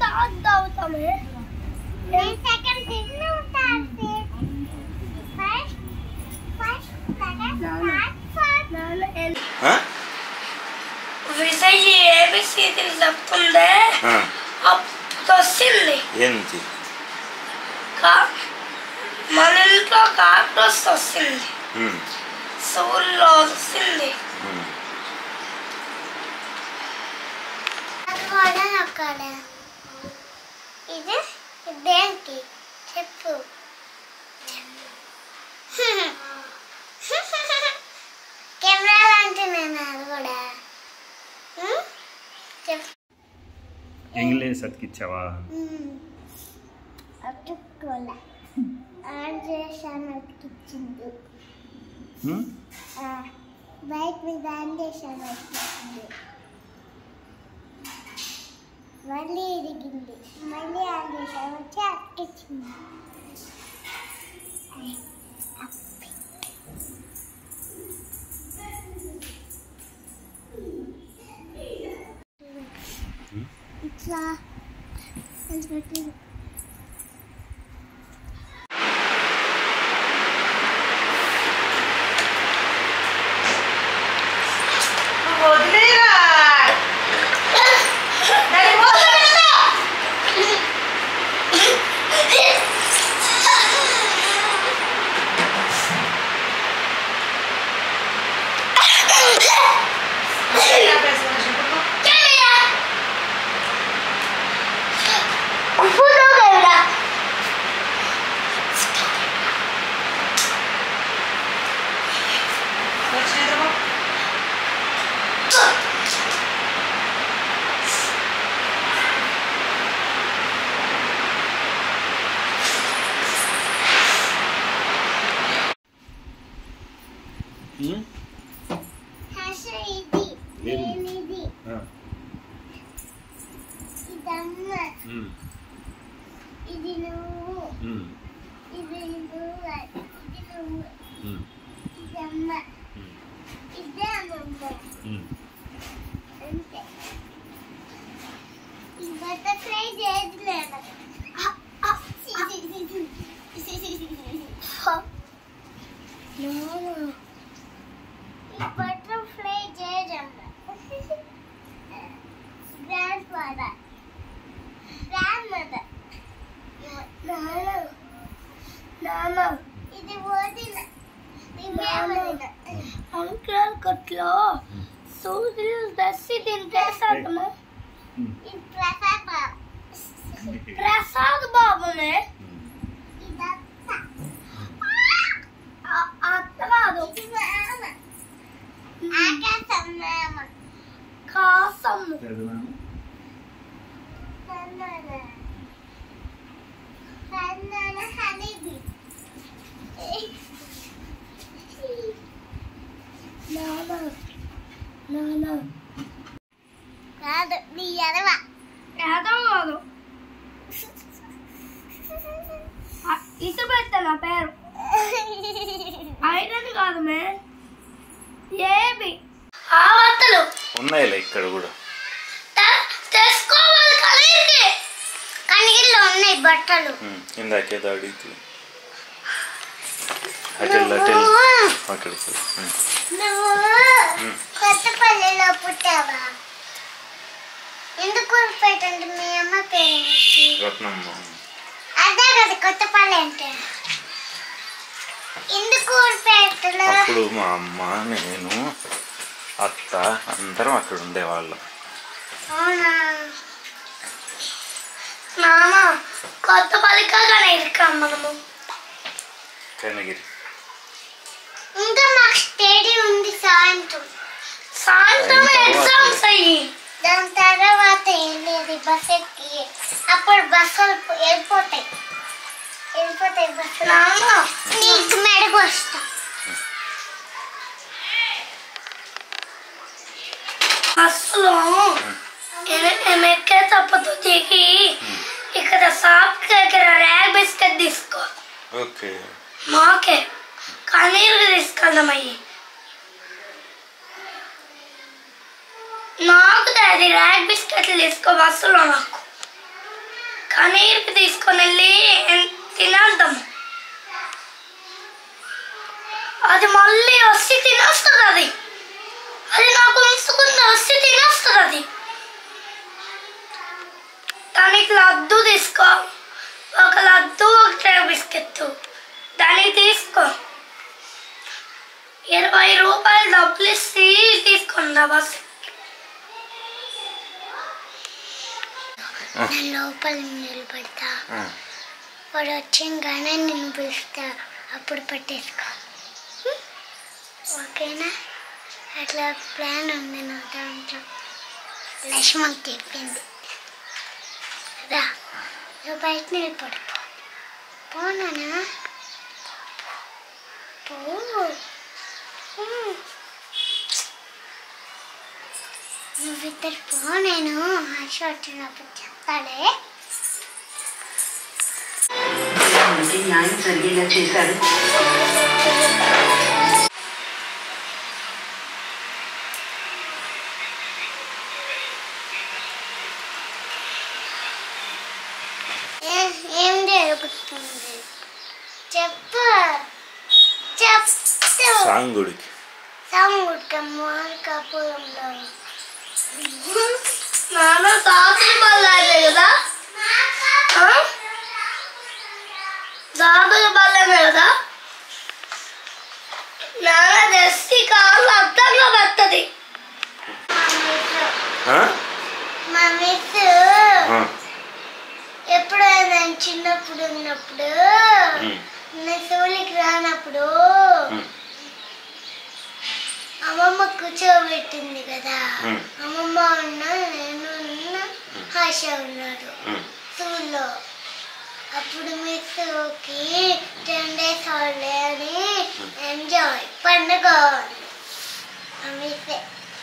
Chat అవుతామే నేను second seat నువ్వు third seat first first second third fourth నాన్న ఎల్- ఆ? విజయ్ ఏబిసిడీలు చెప్తుందే ఆ. అప్పుడు వచ్చింది ఏంటి కా మన ఇంట్లో కాక్రోస్ వస్తుంది ఉమ్, సూర్యులో వస్తుంది ఉమ్. అది కూడా నొక్కాలి ఇది దేనికి చెప్పు కెమెరా లాంటి నేను అది కూడా ఉం? చెప్పు ఇంగ్లీష్ అతికిచ్చావా అతుక్కోలే ఆన్ చేశాను అతికిచ్చింది ఉమ్? బైక్ మీద ఆన్ చేశాను అతికిచ్చింది మళ్ళీ ఇరిగింది మళ్ళీ ఆన్ చేశాను వచ్చి అతికిచ్చింది ఇట్లా అది పెట్టింది వదిలేరా దాని ఉమ్? హర్ష ఇది ఏది? నేను ఇది ఆ. ఇదమ్మ ఉమ్, ఇది నువ్వు ఉమ్, ఇది నువ్వు ఇది నువ్వు ఉమ్, ఇది అమ్మ ఉమ్, ఇదే అమ్మమ్మ ఉమ్. అంతే ఈ బటర్ఫ్లై చేయట్లేదు ఈ బటర్ఫ్లై చేయడం గ్రాండ్ ఫాదర్ గ్రాండ్ మదర్ నాన్న ఇది వదిన ఇవేమదిన అంకుల్ కొట్లో సూర్యుడు దర్శి తింటేసాడము ఉమ్. ఇది ప్రసాద్ బాబు ప్రసాద్ బాబునే ఉమ్. ఇదంతా ఆ- అత్త కాదు ఇది మామ ఆకాశం మామ కాసం చదివాను. సన్నాన సన్నాన హనీబీ నాన్న నాన్న కాదు నీ ఎదవ ఏదో కాదు ఇసు పెట్టా నా పేరు ఐరన్ కాదు మే ఏబి ఆ బట్టలు ఉన్నాయిలే ఇక్కడ కూడా తె- తెచ్చుకోవాలి కలిగి కనిగిల్లో ఉన్నాయి బట్టలు ఉమ్, ఇందాకేదో అడిగితే అటెల్ అటెల్ అక్కడికి ఉమ్. నువ్వు కొత్తపల్లిలో పుట్టావా ఎందుకు పెట్టండి మీ అమ్మ పేరేంటి రత్నమ్మ అదే కదా కొత్తపల్లి అంటే ఎందుకు ఊరిపేటలో అప్పుడు మా అమ్మ నేను అత్త అందరం అక్కడ ఉండేవాళ్ళం అవునా నాన్న కొత్త పలికగానే ఇరుకాం మనము కనగిరి ఇంకా మాకు స్టేడియం ఉంది సాయంత్రం సాయంత్రం అయిన తర్వాత- ఎగ్జామ్స్ అయ్యి దాని తర్వాత వెళ్ళేది బస్ ఎక్కి అప్పుడు బస్సులు వెళ్ళిపోతాయి వెళ్ళిపోతాయి బస్సులు నాన్న నీకు మెడకు వస్తా బస్సులో ఎక్కే తప్పదు దిగి ఇక్కడ షాప్ దగ్గర ర్యాగ్ బిస్కెట్ తీసుకో ఓకే మాకే కన్నీరు తీసుకెళ్దాం అయ్యి నాకు డాడీ ర్యాగ్ బిస్కెట్లు తీసుకో బస్సులో నాకు కనీర్కి తీసుకొని వెళ్ళి తినేద్దాం అది మళ్ళీ వచ్చి తినేస్తుంది అది అది నాకు ఉంచుకుంది వచ్చి తినేస్తుంది అది దానికి లడ్డు తీసుకో ఒక లడ్డు ఒక ట్రే బిస్కెట్ దానికి తీసుకో ఇరవై రూపాయలు డబ్బులు ఇస్తే తీసుకుందా బస్ నేను లోపల నిలబడతా ఆ, వాడు వచ్చింగానే నేను పిలుస్తా అప్పుడు పట్టేసుకో హ్మ్? ఓకేనా అట్లా ప్లాన్ ఉంది నా దాంట్లో లక్ష్మణ్ చెప్పింది రా నువ్వు బయట నిలబడిపో పోనానా పో హ్మ్. నువ్విద్దరు పో నేను ఆశ వచ్చినప్పుడు చెప్తాడే మనకి న్యాయం జరిగేలా చేశారు ఏ- ఏం జరుగుతుంది చెప్పు చెప్తూ సాంగుడికి సాంగుడికమ్మ కపూరంలో నాన్న దాదులు బల్లాడే కదా ఆ? దాదులు బల్లమే కదా నాన్న తెచ్చి కాళ్ళు అద్దంగా పెడుతుంది ఆ? మా మిస్ ఆ, ఎప్పుడైనా చిన్నప్పుడు ఉన్నప్పుడు ఉమ్, నా సోలికి రానప్పుడు ఉమ్, అమ్మమ్మ కూర్చోబెట్టింది కదా ఉమ్. అమ్మమ్మ ఉన్నా నేను ఉన్నా ఆశ ఉన్నాడు ఉమ్. స్కూల్లో అప్పుడు మిస్కి టెన్ డేస్ హాలిడే అని ఎంజాయ్ పండుగ మిస్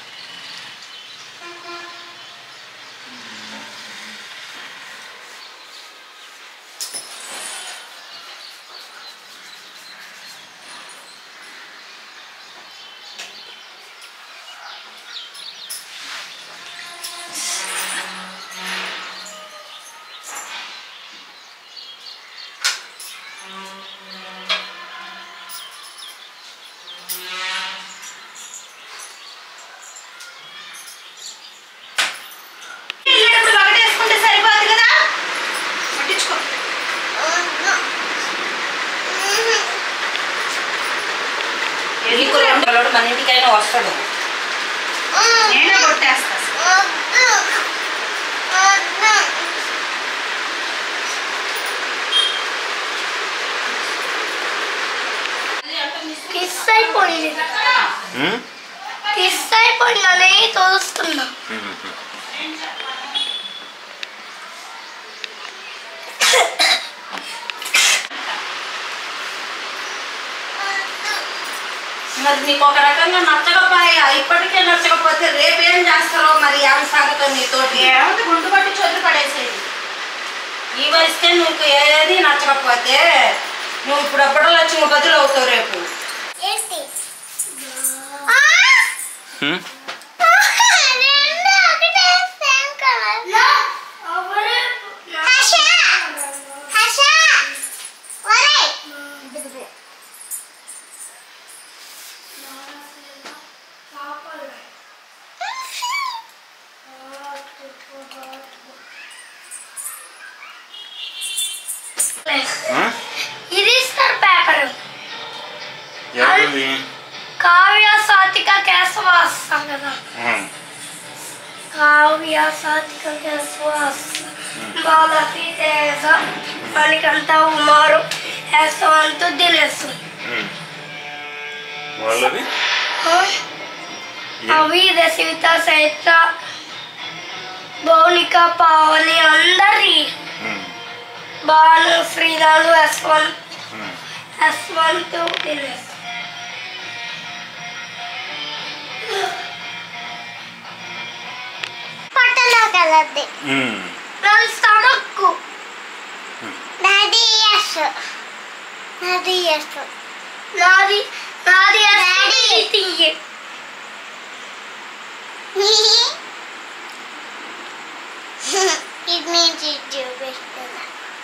వెళ్ళేటప్పుడు ఒకటేసుకుంటే సరిపోదు కదా పట్టించుకో వెళ్ళికో రెండు మన ఇంటికైనా వస్తాడు నేనే కొట్టేస్తా కిస్ అయిపోయింది ఉమ్, కిస్ అయిపోయిందని తోస్తున్నా ఉమ్, ఉమ్. మరి నీకు ఒక రకంగా నచ్చకపోయా ఇప్పటికే నచ్చకపోతే రేపేం చేస్తారో మరి ఆమె సంగతి నీతోటి ఏమంటే గుండు పట్టి చదువు పడేసేది ఈ వయసుకే నీకు ఏది నచ్చకపోతే నువ్వు ఇప్పుడు ఎప్పుడో లక్ష్మి బదులు అవుతావు రేపు ఏంటి ఉమ్, రెండు ఒకటే సేమ్ కలర్ హర్ష హర్ష ఒరేయ్ ఆ? ఇది ఇస్తారు పేపర్ ఎవరిది కావ్య సాతిక కేశవ వస్తాం కదా ఉమ్, కావ్య సాతిక కేశవ బాలకి తేజ మనకంత ఉమారు యశవంతు దినేసు ఉమ్. వాళ్ళది ఏ- అవి దశవిత చైత్ర భౌనిక పావని అందరి ఉమ్, భాను శ్రీరాలు యశ్వంత్ ఉమ్. యశ్వంత్ దినేష్ పొట్టలో కలర్ది ఉమ్. నాది సడక్కు నాది ఎస్ నాది ఎస్ నాది నాది Daddy. తీయి ఇది మీ నుంచి ఇటు చూపిస్తున్నా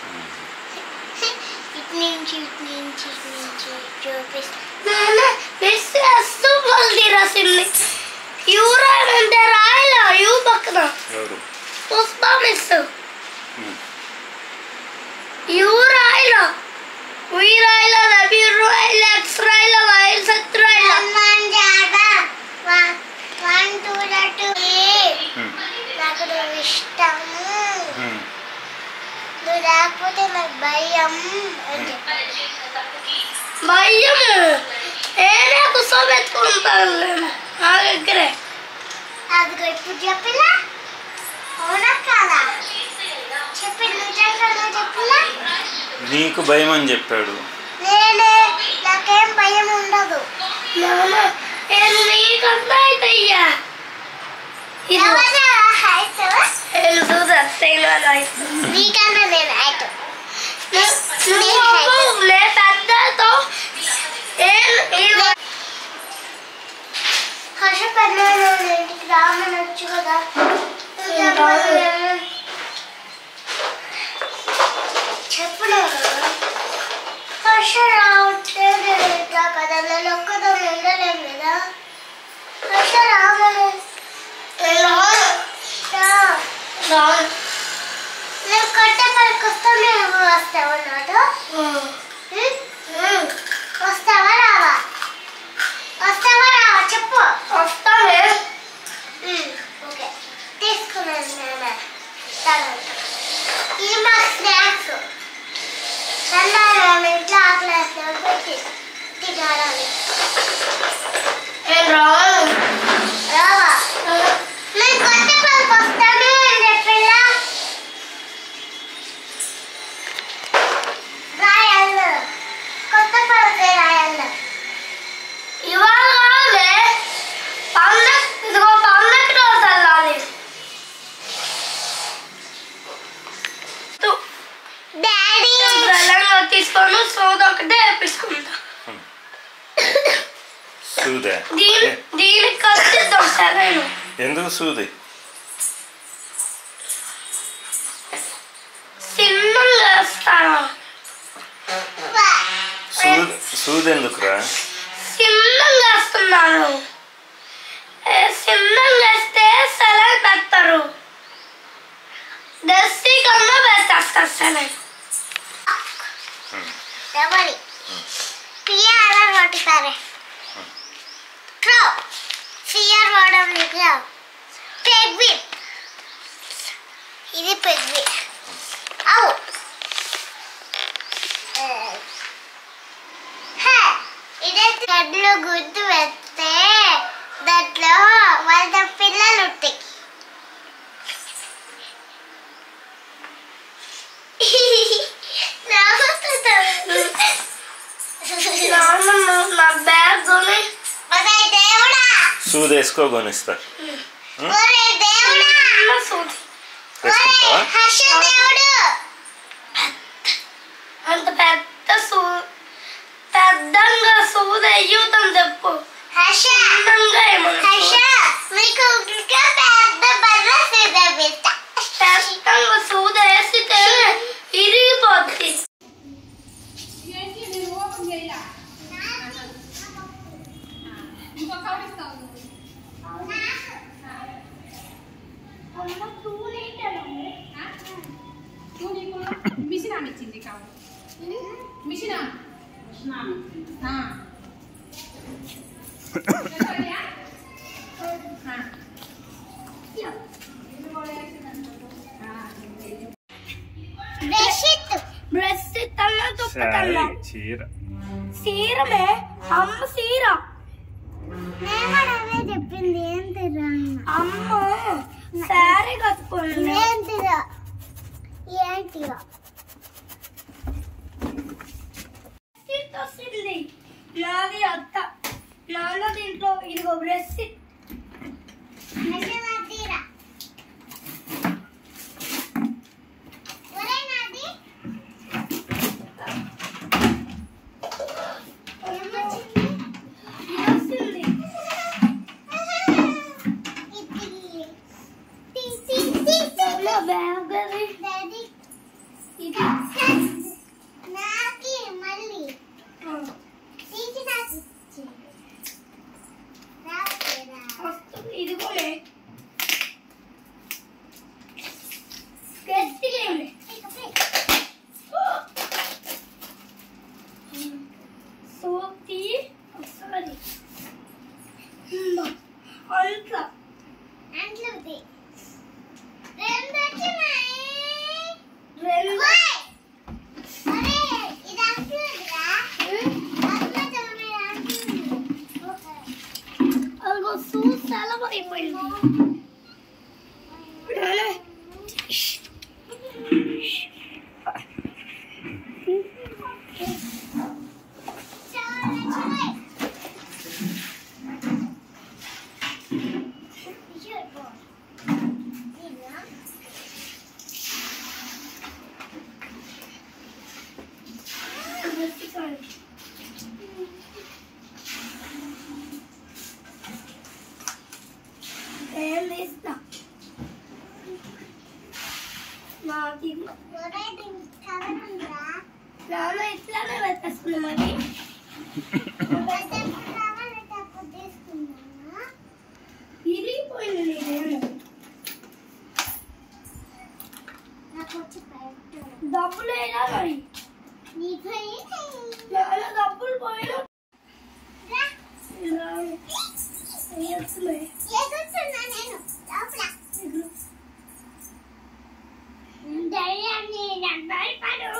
ఇటు నుంచి ఇటు నుంచి ఇటు నుంచి ఇటు చూపిస్తున్నా నాన్న మిస్ అస్సు మళ్ళీ రాసింది యూ రాయమంటే రాయలా యూ పక్కన ఎవరు పుష్ప మిస్ ఉమ్. యూ రాయలా వి రాయలా రవి రాయలా ఎక్స్ రాయలా వైల్ సత్ రాయలా హనుమాన్ జాడా వన్ వన్ టూ టూ ఉమ్. నాకు నువ్వు ఇష్టము ఉమ్. నువ్వు లేకపోతే నాకు భయం అని చెప్పి భయము నేనే కూర్చోబెట్టుకుంటాను నా దగ్గరే అదిగో ఇప్పుడు చెప్పిలా అవునా కాదా చెప్పి నిజంగా నువ్వు చెప్పిలా నీకు భయం అని చెప్పాడు నేనే నాకేం భయం ఉండదు నాన్న నేను నీకన్నా అయితయ్యా ఇది ఎవరు హైట్ నేను చూసా నీకన్నా నేను హైట్ నువ్వు నే పెద్దతో నేను హర్ష పెద్దలు ఇంటికి రామని వచ్చు కదా నువ్వు చెప్పను. చెప్పు నేను. హర్ష రావట్లే నేను ఇట్లా కదా నేను ఒక్కదాన్ని ఉండలేను కదా హర్ష రామని రా. నేను కట్టే పైకి వస్తా నువ్వు వస్తావు నాతో వస్తావా రావా వస్తావా రావా చెప్పు వస్తానే ఉమ్, ఓకే తీసుకున్నాను నాన్న సరే. ఇది మా స్నాక్స్ చందాలు ఇంట్లో ఆకలి వేస్తాను పెట్టి తినాలని నేను రాను రావా నేను కొత్త పైకి వస్తాను అని చెప్పిలా రాయాలి కొత్త పైకి రాయాలి ఇవాళ కాదులే పండగ ఇదిగో పండగకి రోజు వెళ్ళాలి డాడీ తెలంగాణ తీసుకొని సోది ఒకటే వేపించుకుంటా సూదే దీని ఏ, దీనికి కట్టిద్దాం సరేను ఎందుకు సూది చిన్నగా వేస్తాను సూది సూది ఎందుకురా చిన్నగా వేస్తున్నాను ఏ, చిన్నగా వేస్తే సెలవు పెడతారు దస్తి కన్నా పెట్టేస్తారు సెలవు ఎవరి పిఆర్ కొట్టుతారే క్రో సిఆర్ వాడడం నీకు పెగ్విన్ ఇది పెగ్విన్ అవు ఇదే గడ్డలో గుడ్డు వేస్తే దాంట్లో వాళ్ళ పిల్లలు ఉంటాయి నాన్న నా బ్యాగ్ కొని ఒరే దేవుడా సూది వేసుకో కొనిస్తా ఒరే దేవుడా అమ్మ సూది వేసుకుంటావా ఒరే హర్ష దేవుడు అంత పెద్ద సూ పెద్దంగా సూది అయ్యుతాం చెప్పు హర్ష చిన్నంగా ఏమన్నా హర్ష మీకు ఇంకా పెద్ద బర్ర సిద్ధపిస్తా పెద్దంగా సూది వేసితే ఇరిగిపోద్ది అమ్మ చూడేటండి మిషన్ ఆమె ఇచ్చింది కావు మిషన్ ఆమె. ఆ. చెప్పయ్యా? ఆ. బెషిత్ బ్రష్ తన్నా శారీ తుప్పతన్నా చీర సీరమే అమ్మ సీర నేను కూడా అదే చెప్పింది ఏంటిరా అమ్మ శారీ కట్టుకోండి ఏంటిరా ఏంటిరా వస్తుంది నాది అత్త నాన్న దీంట్లో ఇదిగో బ్రష్ హర్ష ఒరే నాది ఏమొచ్చింది వస్తుంది ఇది టీ టీ టీ నా బ్యాగ్ అది టీ ఇది నాకి మళ్ళీ ఆ, తీసి నాకు ఇచ్చి రాలేదా వస్తుంది ఇదిగోనే గట్టిగా ఉంది సోకి ఒకసారి అంట్లా అంట్లుది రెండు వచ్చినాయి రెండు ఓయ్! అరే, ఇది అంట్లుదిరా? అంట్లుది మరి అంట్లుది. ఓకే. అదిగో సూస్ సెలవు అయిపోయింది చాలా నచ్చినాయి. చూడు. ఇదిగో. ఏం తీస్తా నాకు ఒరేయ్, దీనికి కవర్ ఉందా? నాన్న ఇట్లానే పెట్టేస్తున్నా మరి అయితే ఇప్పుడు కావాలంటే అప్పుడు తీసుకుందామా? ఇరిగిపోయింది నీదేమో నాకు వచ్చి పెట్టు. డబ్బులు ఎలా మరి నీకు ఏ- నాన్న డబ్బులు పోయినా రా. రాను. ఏం చేస్తున్నాయి? ఎగురుతున్నా నేను లోపల. ధైర్యాన్ని నాకు భయపడు.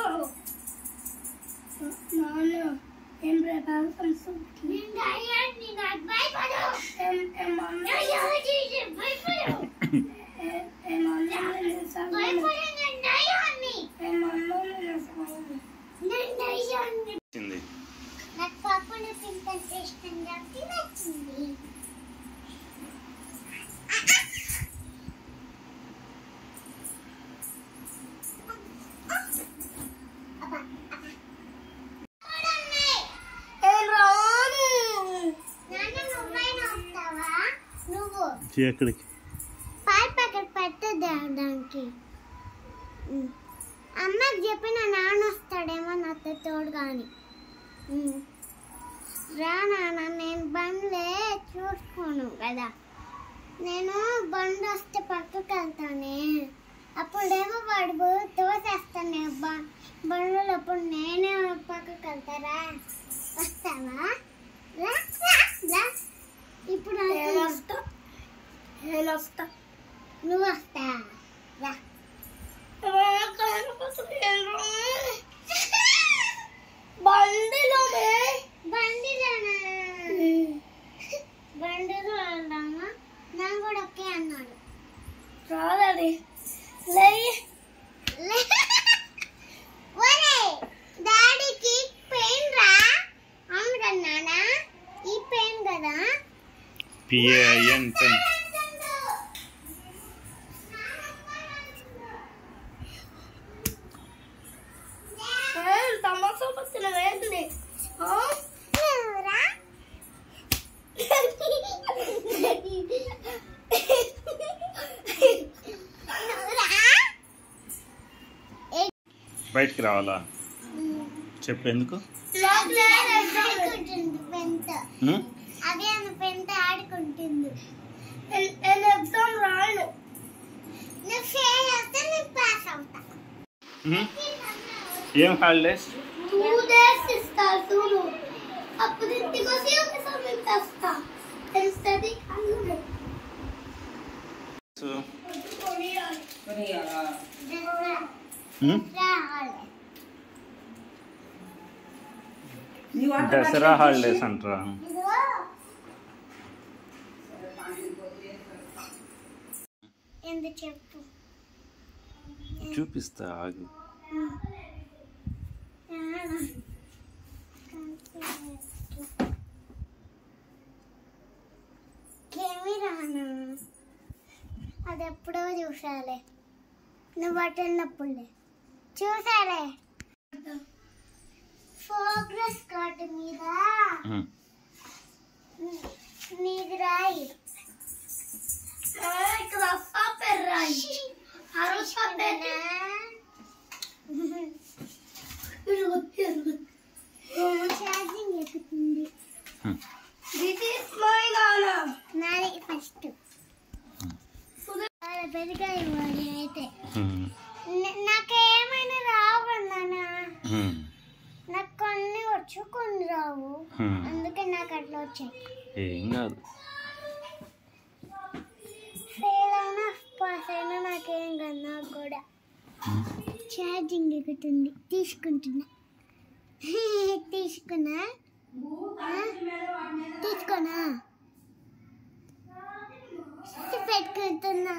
నాన్న ఏం రేపాలి సంస్కృతి నేను ధైర్యాన్ని నాకు భయపడు. ఏం ఏమన్నా నువ్వు ఎవరు చేసి భయపడు. ఏమన్నా నేను సగం భయపడు నేను ధైర్యాన్ని. ఏమన్నా నేను సగం నేను ధైర్యాన్ని. వచ్చింది నాకు పప్పులు తింటే ఇష్టం కాబట్టి నచ్చింది అబ్బా, అబ్బా. చూడండి. ఏం రాను నాన్న నువ్వైనా వస్తావా నువ్వు ఎక్కడికి పాల ప్యాకెట్ పెట్టద్దా దానికి ఉమ్. అమ్మకి చెప్పిన నాన్న వస్తాడేమో నాతో తోడు కానీ రా నాన్న నేను బండ్లే చూసుకోను కదా నేను బండి వస్తే పక్కకి వెళ్తానే అప్పుడేమో వాడు తోసేస్తాను బ- బండ్లు అప్పుడు నేనే పక్కకి వెళ్తారా వస్తావా రా, రా, రా. ఇప్పుడు నేను అది- వస్తా నేను వస్తా నువ్వు వస్తా రా బండిలోనే బండిలోనా బండిలో వెళ్దామా నాకు కూడా ఒకే అన్నాడు రాదది లే ఒరేయ్ డాడీకి పెయిన్ రా అవును కదా నాన్న ఈ పెయిన్ కదా పిఏఐఎన్ పెన్ ఏం తమాషా పత్తిన ఏంటి ఆ? నువ్వురా? నువ్వురా? బయటికి రావాలా చెప్పు ఎందుకు ఆడుకుంటుంది పెంత ఉం? అదే అన్న పెంత ఆడుకుంటుంది నేను- నేను ఎగ్జామ్ రాయను నువ్వు ఫెయిల్ అవుతే నేను పాస్ అవుతా ఉం? ఏం హాలిడేస్ టూ డేస్ ఇస్తారు చూడు అప్పుడు ఇంటికి వచ్చి ఒకసారి నేను తెస్తా తెలుస్తుంది కళ్ళు సో, కొనియాలి ఉం? రావాలి దసరా హాలిడేస్ అంటారా ఇదిగో ఎందుకు చెప్పు చూపిస్తా ఆగు కెమెరానా అది ఎప్పుడో చూసాలే నువ్వు అటున్నప్పుడులే చూసాలే ప్రోగ్రెస్ కార్డు మీద ఉం. నీది రాయి ఇక్కడ వస్తా పెర్రాయి అరవై ఛార్జింగ్ ఎక్కుతుంది దిస్ ఇస్ మై నానా నాది ఫస్ట్ చాలా పెరిగాయి వాడి అయితే హ్మ్. న- నాకేమైనా రావు నాన్న హ్మ్. నాకు కొన్ని వచ్చు కొన్ని రావు హ్మ్. అందుకే నాకు అట్లా వచ్చాయి ఏం కాదు ఫెయిల్ అయినా పాస్ అయినా నాకేం కాదు నాకు కూడా ఛార్జింగ్ ఎక్కుతుంది తీసుకుంటున్నా తీసుకున్నా ఆ? తీసుకున్నా పెట్టుకుంటున్నా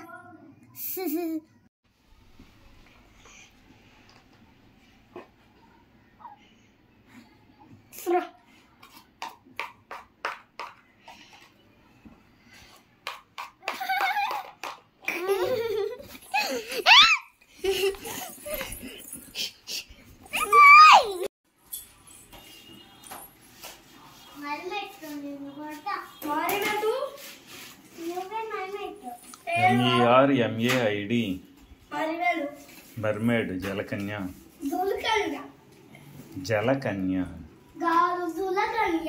మారినట్టు నువ్వే మర్మెట్టు ఎంఈఆర్ ఎంఏఐడి మరినలు మర్మేడ్ జలకన్య దులకన్య జలకన్య గాలు దులకన్య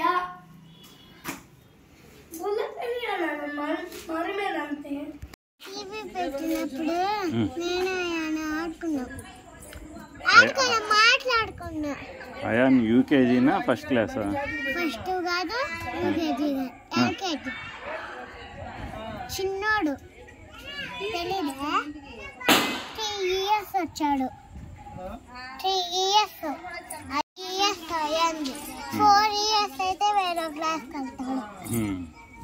దులకన్య మరిమేదంతే టీవీ పెట్టినప్పుడు నేను ఆయన ఆడుకున్నా ఆడుకున్నా మాట్లాడుకున్నా అయాన్ యూకేజీనా ఫస్ట్ క్లాసా ఫస్ట్ కాదు యూకేజీ ఎల్కేజీ చిన్నోడు తెలీదా త్రీ ఇయర్స్ వచ్చాడు త్రీ ఇయర్స్ ఇయర్స్ అయ్యింది ఫోర్ ఇయర్స్ అయితే వేరే క్లాస్కి వెళ్తాడు హ్మ్.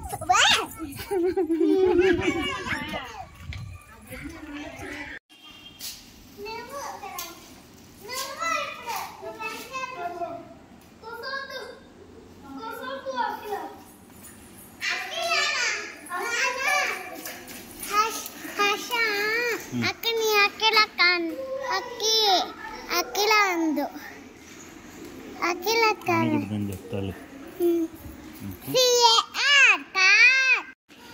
అక్కని అఖిల కాన్ అక్కి అఖిల అందు అఖిల అని కాదు కూడా నేను చెప్తాను సిఏఆర్ కార్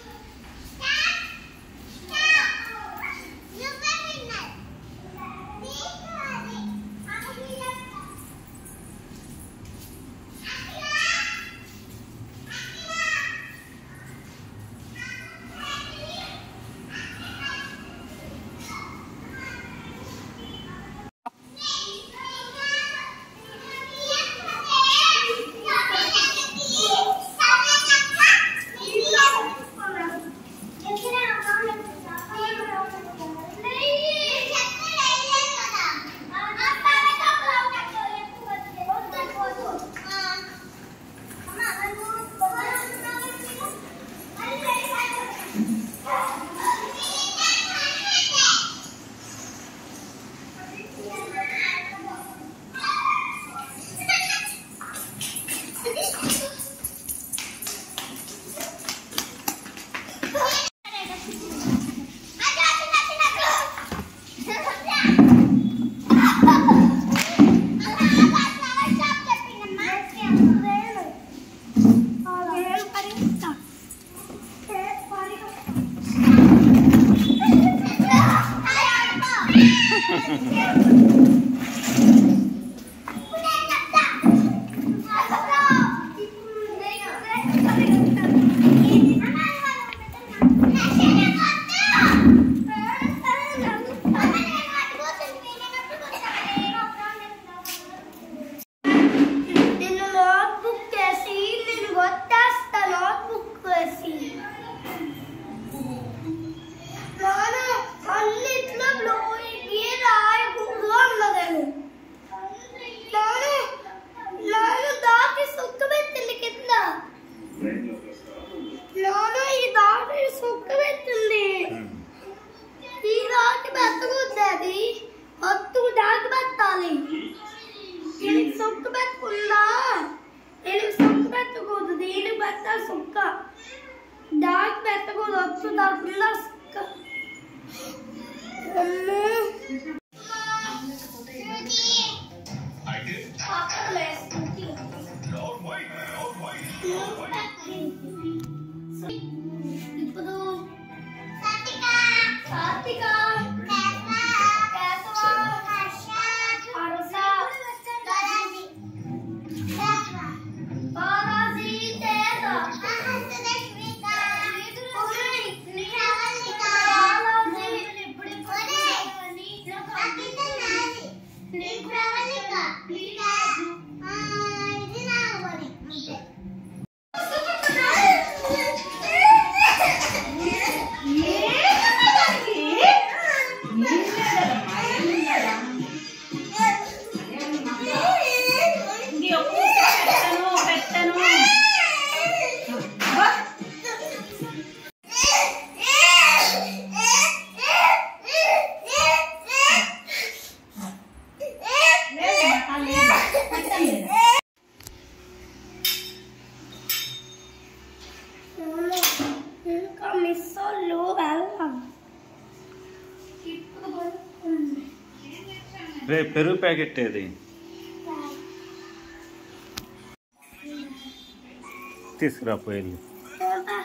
నిన్ను నోట్బుక్ చేసి నేను కొట్టేస్తా నోట్బుక్ వేసి నాన్న అన్నిట్లో బ్లోయింగ్ రాయకూడదు అన్నదాను నాన్న నాన్న దాటి సుక్క పెట్టింది కింద నాన్న ఈ దాటి సుక్క పెట్టింది ఈ దాటి పెట్టకూడదు అది ఒత్తు దాటి పెట్టాలి దీనికి సొక్క పెట్టుకుందా దీనికి సొక్క పెట్టకూడదు దీనికి పెట్టాలి సొక్క దాకి పెట్టకూడదు వచ్చు దాకుండా సొక్క అమ్మో. పక్కలే స్కూటీ. ఇప్పుడు కార్తిక కేశవ, ఈ ప్రవళిక ఆ, ఇది నాగమణి అంతే ఇది ఒక్క పెట్టను పెట్టను ఇంకా మిస్ వాళ్ళు వెళ్దాం ఇప్పుడు కొనుక్కుంది. రే పెరుగు ప్యాకెట్ ఏది తీసుకురా పోయి పోతా.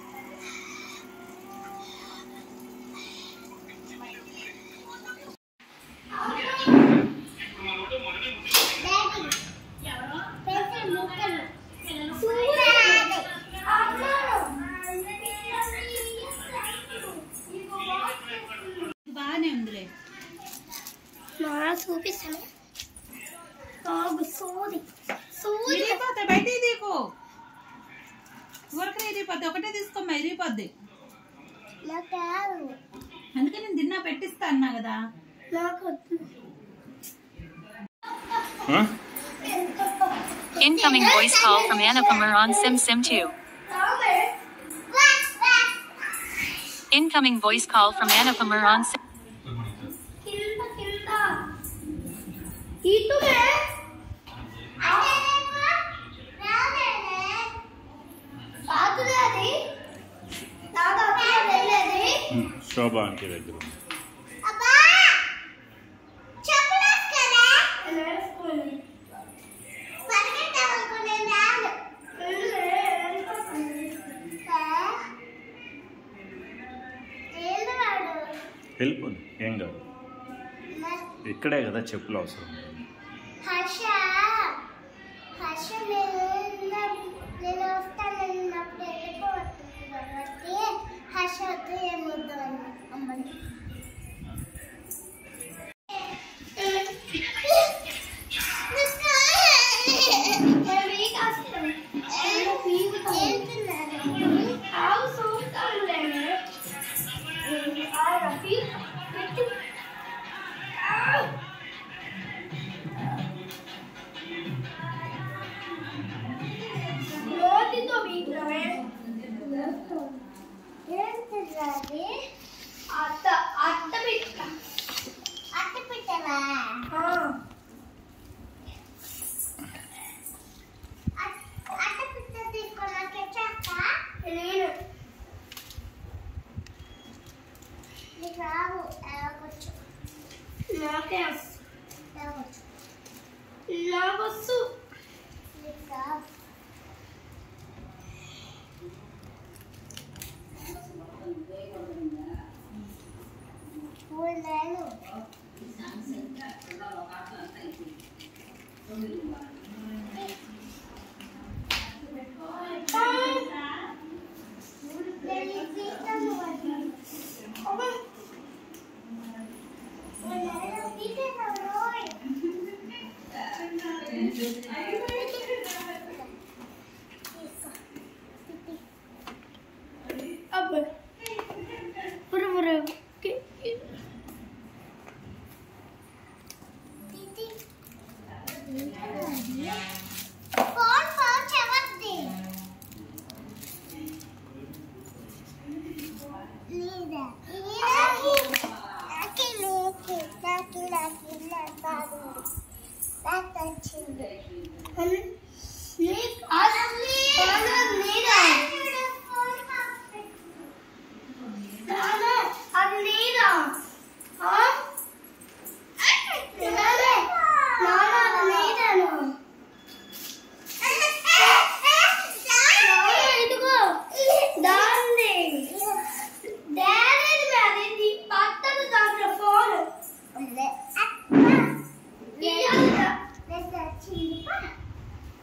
పెన్సిల్ ముక్కలు చూడాలి బాగానే ఉందిలే మా చూపిస్తాను బాబు సూది సూది ఇరిగిపోతే బయట ఇదిగో ఊరకనే ఇరిగిపోద్ది ఒకటే తీసుకోమ్మా ఇరిగిపోద్ది నాకు అందుకే నేను తిన్నా పెట్టిస్తా అన్నా కదా నాకు వద్దు. Incoming voice call from Annapurna on Sim Sim 2. రామే. Incoming voice call from Annapurna on Sim. కింద కింద ఇటుమే కాదులే అది కాదు అక్కడ వెళ్ళేది శోభ ఆంటీ దగ్గర ఉంది. నేర్చుకోండి వెళ్ళిపోండి ఏం కాదు ఇక్కడే కదా చెప్పులు అవసరం హర్ష హర్ష నేను నేను వస్తానన్నప్పుడు వెళ్ళిపోతుంది కాబట్టి హర్ష వద్దు ఏమొద్దు అన్న అమ్మని నోటితో వీక్రమే ఏంటిది అత్త అత్త బిడ్డ అట్ట పెట్టవా అట్ట పెట్ట తీసుకున్నాక చేస్తా నేను నీకు రావు ఎలాగొచ్చు నాకే వస్తు ఎలాగొచ్చు నాకు వస్తు నీకు రావు పూలు నేను నేను తీస్తాను అమ్మా నేను తీసేసాను రోయ్ అబ్బా పురు పురు ఫోన్ ఫోన్ చెవద్ది లేదా నాకి లేకి నాకి నాకి నాకు నాకు వచ్చింది నీకు అసలు నీదా నాన్న అది నీదా ఆ? తినాలే. నాన్న అది నీదాను నాన్న ఇదిగో దాన్ని డాడీ అది నీ పక్కన దాంట్లో ఫోన్ ఇయ్యాలిరా.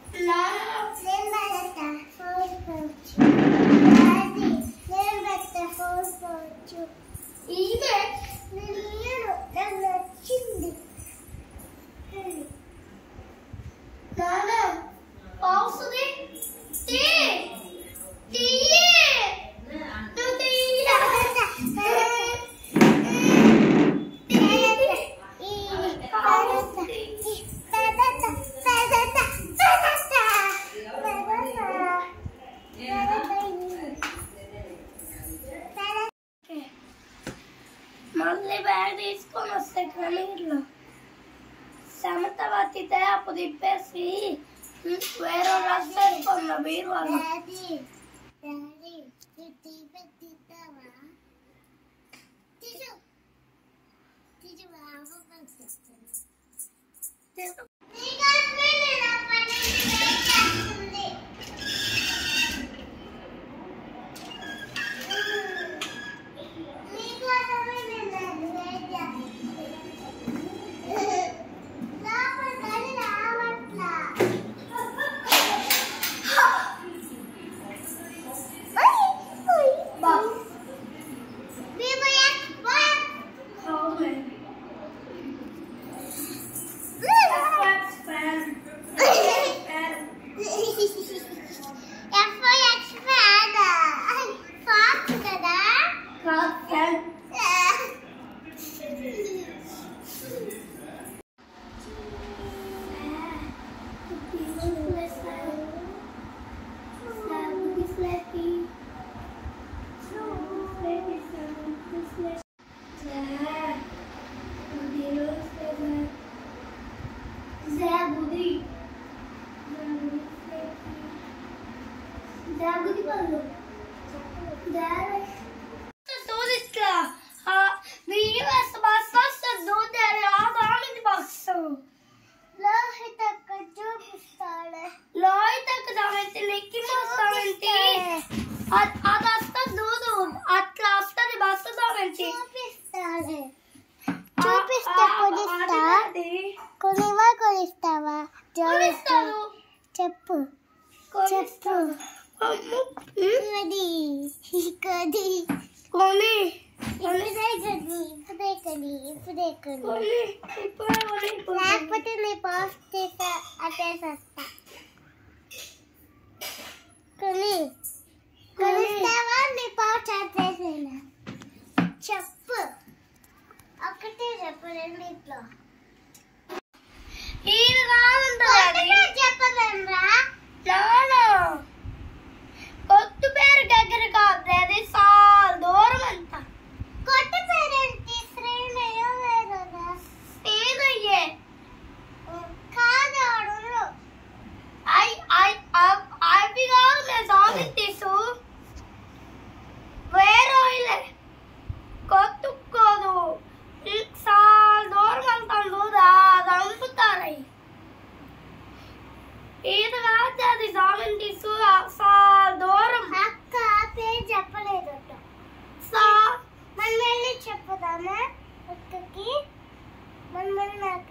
చెమట పట్టితే అప్పుడు తిప్పేసి వేరే డ్రెస్ వేసుకున్నా మీరు వాళ్ళు డాడీ డాడీ ఈ టీ పెట్టిస్తావా తీసు తీసు బాగా పంపిస్తాను నీకోసమే నేను అప్పటి నుంచి వెయిట్ చేస్తుంది నీకోసమే నేను అది వెయిట్ చేస్తుంది లోపలికి రావట్లా చూపిస్తాడే అది వస్తుంది దూదు అట్లా వస్తుంది బస్సు దానికి చూపిస్తాడే చూపిస్తే కొనిస్తా కొనివా కొనిస్తావా జోడిస్తా చెప్పు చెప్పు కొది కొది కొని ఇప్పుడే కొది ఇప్పుడే కొది ఇప్పుడే కొది కొని ఇప్పుడే కొని ఇప్పుడు లేకపోతే నీ పాస్ చేసా అట్టేసేస్తా కొని కొనిస్తావా నీ పాస్ అట్టేసేనా చెప్పు ఒకటే చెప్పు రెండిట్లో ఇది కాదుంటుంది చెప్పలేనురా నానా కొత్త పేరు దగ్గర కాదు అది చాలా దూరం అంట కొట్టు పేరేంటి శ్రీనయ్య వేరేనా ఏదయ్యే కాదు అడుగు ఐ ఐ అవ్- అవి కాదు నేను సాంగ్ తీసు వేరే ఇల్లే కొట్టుకోదు చాలా దూరం వెళ్తాను చూదా అది అమ్ముతారై ఇది కాదు అది సాంగ్ తీసు చాలా దూరం అక్క పేరు చెప్పలేదు సా మనం వెళ్ళి చెప్పుదామా అక్కకి మనం వెళ్ళాక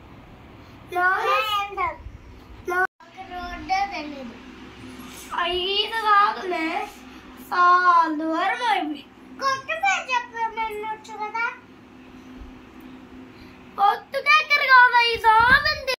నాన్న ఒక రోడ్డు తెలియదు ఇది కాదులే చాలా దూరం అయిపోయి కొట్టు పేరు చెప్పమన్నొచ్చు కదా